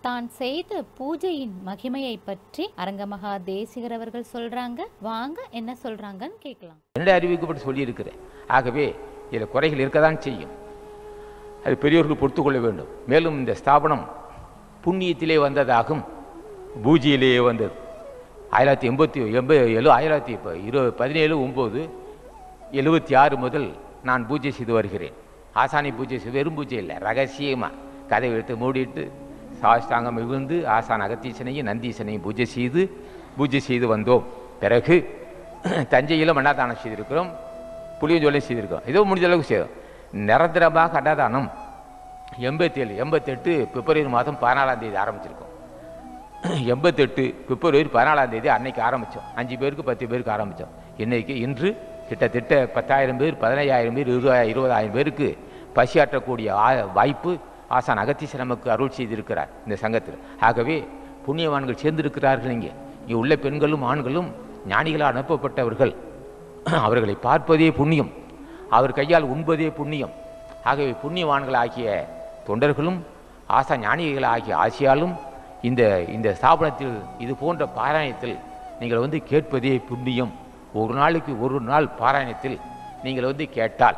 தான் செய்த பூஜையின் மகிமையை பற்றி அரங்கமகா தேசிகர் அவர்கள் சொல்றாங்க வாங்க என்ன சொல்றாங்கன்னு கேட்கலாம் என்னுடைய அறிவிக்கப்பட்டு சொல்லியிருக்கிறேன் ஆகவே இதில் குறைகள் இருக்க தான் செய்யும் அது பெரியோர்கள் பொறுத்து கொள்ள வேண்டும் மேலும் இந்த ஸ்தாபனம் புண்ணியத்திலே வந்ததாகும் பூஜையிலேயே வந்தது ஆயிரத்தி எண்பத்தி எண்பது எழு ஆயிரத்தி இப்போ இரு பதினேழு ஒம்பது எழுபத்தி ஆறு முதல் நான் பூஜை செய்து வருகிறேன் ஆசானி பூஜை செய்து வெறும் பூஜை இல்லை ரகசியமாக கதை எடுத்து மூடிட்டு சாஷ்டாங்கம் மிகுந்து ஆசான் அகத்தீசனையும் நந்தீசனையும் பூஜை செய்து பூஜை செய்து வந்தோம் பிறகு தஞ்சையிலும் அன்னதானம் செய்திருக்கிறோம் புளியஞ்சோலையும் செய்திருக்கிறோம் ஏதோ முடிஞ்ச அளவுக்கு செய்தோம் நிரந்தரமாக அன்னதானம் எண்பத்தேழு எண்பத்தெட்டு பிப்ரவரி மாதம் பதினாலாம் தேதி ஆரம்பிச்சிருக்கோம் எண்பத்தெட்டு பிப்ரவரி பதினாலாம் தேதி அன்னைக்கு ஆரம்பித்தோம் அஞ்சு பேருக்கு பத்து பேருக்கு ஆரம்பித்தோம் இன்னைக்கு இன்று கிட்டத்தட்ட பத்தாயிரம் பேர் பதினையாயிரம் பேர் இருபதாயிரம் இருபதாயிரம் பேருக்கு பசியாற்றக்கூடிய ஆ- வாய்ப்பு ஆசான் அகத்தீசர் நமக்கு அருள் செய்திருக்கிறார் இந்த சங்கத்தில் ஆகவே புண்ணியவான்கள் சேர்ந்திருக்கிறார்கள் இங்கே இங்கே உள்ள பெண்களும் ஆண்களும் ஞானிகளால் அனுப்பப்பட்டவர்கள் அவர்களை பார்ப்பதே புண்ணியம் அவர் கையால் உண்பதே புண்ணியம் ஆகவே புண்ணியவான்களாகிய தொண்டர்களும் ஆசா ஞானிகள் ஆகிய ஆசியாலும் இந்த இந்த ஸ்தாபனத்தில் இது போன்ற பாராயணத்தில் நீங்கள் வந்து கேட்பதே புண்ணியம் ஒரு நாளுக்கு ஒரு நாள் பாராயணத்தில் நீங்கள் வந்து கேட்டால்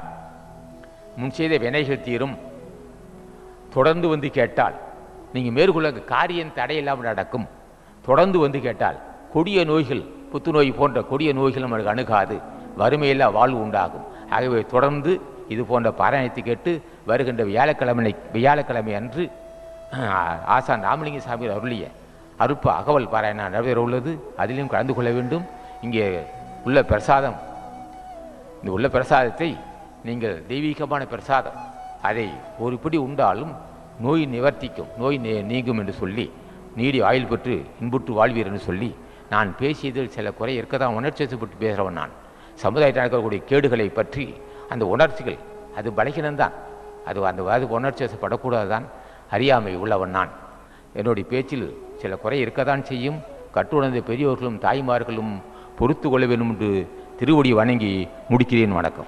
முன் செய்த வினைகள் தீரும் தொடர்ந்து வந்து கேட்டால் நீங்கள் மேற்கொள்ள காரியம் தடையில்லாமல் நடக்கும் தொடர்ந்து வந்து கேட்டால் கொடிய நோய்கள் புத்துநோய் போன்ற கொடிய நோய்கள் நம்மளுக்கு அணுகாது வறுமையில்லா வாழ்வு உண்டாகும் ஆகவே தொடர்ந்து இது போன்ற பாராயணத்தை கேட்டு வருகின்ற வியாழக்கிழமை வியாழக்கிழமை அன்று ஆஹ், ஆசான் ராமலிங்க சாமி அருளிய அருப்ப அகவல் பாராயணம் நடைபெற உள்ளது அதிலும் கலந்து கொள்ள வேண்டும் இங்கே உள்ள பிரசாதம் இந்த உள்ள பிரசாதத்தை நீங்கள் தெய்வீகமான பிரசாதம் அதை ஒரு பிடி உண்டாலும் நோய் நிவர்த்திக்கும் நோய் நீ- நீங்கும் என்று சொல்லி நீடி ஆயுள் பெற்று இன்புற்று வாழ்வீர் என்று சொல்லி நான் பேசியதில் சில குறை இருக்க தான் உணர்ச்சிப்பட்டு பேசுகிறவன் நான் சமுதாயத்தில் நடக்கக்கூடிய கேடுகளை பற்றி அந்த உணர்ச்சிகள் அது பலகீனம்தான் அது அந்த அது உணர்ச்சி தான் அறியாமை உள்ளவன் நான் என்னுடைய பேச்சில் சில குறை இருக்கத்தான் செய்யும் கட்டுணர்ந்த பெரியோர்களும் தாய்மார்களும் பொறுத்து கொள்ள வேண்டும் என்று திருவடி வணங்கி முடிக்கிறேன் வணக்கம்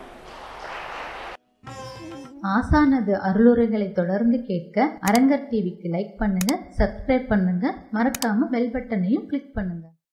ஆசானது அருளுரைகளை தொடர்ந்து கேட்க அரங்கர் டிவிக்கு லைக் பண்ணுங்க சப்ஸ்கிரைப் பண்ணுங்க மறக்காம பெல் பட்டனையும் கிளிக் பண்ணுங்க